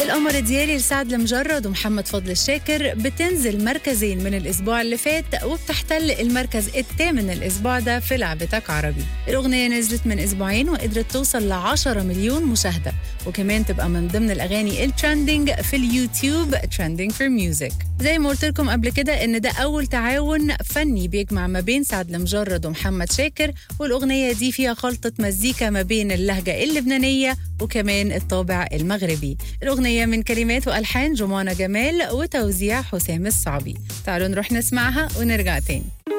القمر ديالي لسعد المجرد ومحمد فضل الشاكر بتنزل مركزين من الأسبوع اللي فات وبتحتل المركز الثامن الأسبوع ده في لعبتك عربي الأغنية نزلت من أسبوعين وقدرت توصل ل 10 مليون مشاهدة وكمان تبقى من ضمن الأغاني الترندنج في اليوتيوب ترندنج فور ميوزك زي ما قلت لكم قبل كده إن ده أول تعاون فني بيجمع ما بين سعد المجرد ومحمد شاكر والأغنية دي فيها خلطة مزيكا ما بين اللهجة اللبنانية وكمان الطابع المغربي الأغنية من كلمات وألحان جمانة جمال وتوزيع حسام الصعبي تعالوا نروح نسمعها ونرجع تاني